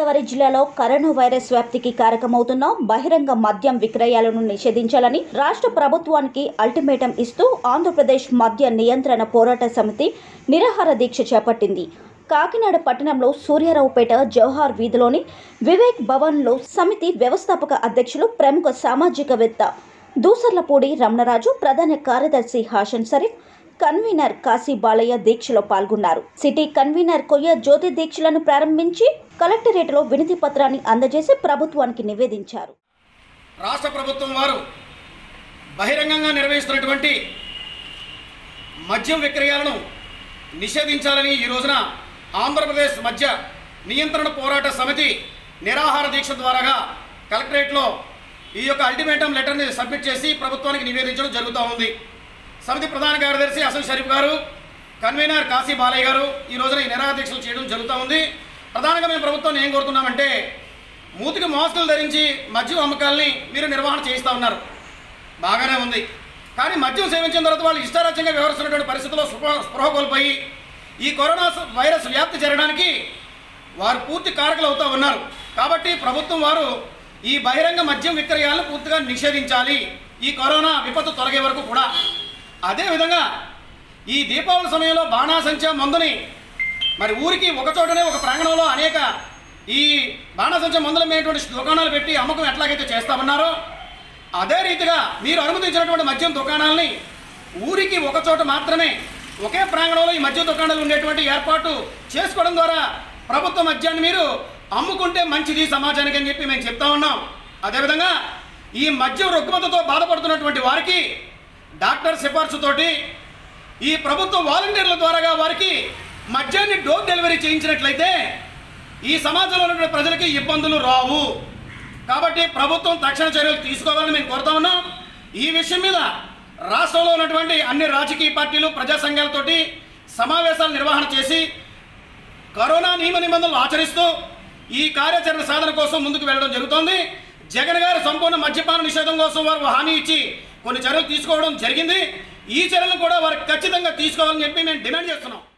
గోదావరి జిల్లాలో corona virus వ్యాప్తికి కారకమవుతున్న బహిరంగ మద్యం విక్రయాలను నిషేధించాలని రాష్ట్ర ప్రభుత్వానికి అల్టిమేటం ఇస్తూ ఆంధ్రప్రదేశ్ మద్య నియంత్రణ పోరాట సమితి నిరాహార దీక్ష చేపట్టింది కాకినాడ పట్టణంలో సూర్యారావుపేట జవహర్ వీధిలోని వివేక్ భవన్లో సమితి వ్యవస్థాపక అధ్యక్షులు ప్రముఖ సామాజికవేత్త దూసర్లపూడి రమణరాజు ప్రధాన కార్యదర్శి హాషన్ షరీఫ్ కన్వీనర్ కాశీ బాలయ్య దీక్షలో పాల్గొన్నారు సిటీ కన్వీనర్ కొయ్య జ్యోతి దీక్షలను ప్రారంభించి కలెక్టరేట్లో వినతి పత్రాన్ని అందజేసి ప్రభుత్వానికి నివేదించారు రాష్ట్ర ప్రభుత్వం వారు బహిరంగంగా నిర్వహిస్తున్నటువంటి మద్యం విక్రయాలను నిషేధించాలని ఈ రోజున ఆంధ్రప్రదేశ్ మద్య నియంత్రణ పోరాట సమితి నిరాహార దీక్ష ద్వారాగా కలెక్టరేట్లో ఈ యొక్క అల్టిమేటం లెటర్ని సబ్మిట్ చేసి ప్రభుత్వానికి నివేదించడం జరుగుతూ ఉంది సమితి ప్రధాన కార్యదర్శి అసలు షరీఫ్ గారు కన్వీనర్ కాశీ బాలయ్య గారు ఈ రోజున ఈ నిరాహార దీక్షలు చేయడం జరుగుతూ ఉంది ప్రధానంగా మేము ప్రభుత్వాన్ని ఏం కోరుతున్నామంటే మూతికి మాస్కులు ధరించి మద్యం అమ్మకాలని మీరు నిర్వహణ చేయిస్తూ ఉన్నారు బాగానే ఉంది కానీ మద్యం సేవించిన తర్వాత వాళ్ళు ఇష్టారాజ్యంగా వ్యవహరిస్తున్నటువంటి పరిస్థితుల్లో స్పృహ స్పృహ కోల్పోయి ఈ కరోనా స- వైరస్ వ్యాప్తి జరగడానికి వారు పూర్తి కారకులు అవుతూ ఉన్నారు కాబట్టి ప్రభుత్వం వారు ఈ బహిరంగ మద్యం విక్రయాలను పూర్తిగా నిషేధించాలి ఈ కరోనా విపత్తు తొలగే వరకు కూడా అదేవిధంగా ఈ దీపావళి సమయంలో బాణాసంచా మందుని మరి ఊరికి ఒక చోటనే ఒక ప్రాంగణంలో అనేక ఈ బాణాసంచ మందులు మేటువంటి దుకాణాలు పెట్టి అమ్మకం ఎట్లాగైతే చేస్తామన్నారో అదే రీతిగా మీరు అనుమతించినటువంటి మద్యం దుకాణాలని ఊరికి ఒక చోట మాత్రమే ఒకే ప్రాంగణంలో ఈ మద్యం దుకాణాలు ఉండేటువంటి ఏర్పాటు చేసుకోవడం ద్వారా ప్రభుత్వ మద్యాన్ని మీరు అమ్ముకుంటే మంచిది సమాజానికి అని చెప్పి మేము చెప్తా ఉన్నాం అదేవిధంగా ఈ మద్యం రుగ్మతతో బాధపడుతున్నటువంటి వారికి డాక్టర్ సిఫార్సుతోటి ఈ ప్రభుత్వ వాలంటీర్ల ద్వారాగా వారికి మద్యాన్ని డోర్ డెలివరీ చేయించినట్లయితే ఈ సమాజంలో ఉన్నటువంటి ప్రజలకి ఇబ్బందులు రావు కాబట్టి ప్రభుత్వం తక్షణ చర్యలు తీసుకోవాలని మేము కోరుతా ఉన్నాం ఈ విషయం మీద రాష్ట్రంలో ఉన్నటువంటి అన్ని రాజకీయ పార్టీలు ప్రజా సంఘాలతోటి సమావేశాలు నిర్వహణ చేసి కరోనా నియమ నిబంధనలు ఆచరిస్తూ ఈ కార్యాచరణ సాధన కోసం ముందుకు వెళ్ళడం జరుగుతోంది జగన్ గారు సంపూర్ణ మద్యపాన నిషేధం కోసం వారు హామీ ఇచ్చి కొన్ని చర్యలు తీసుకోవడం జరిగింది ఈ చర్యలు కూడా వారు ఖచ్చితంగా తీసుకోవాలని చెప్పి మేము డిమాండ్ చేస్తున్నాం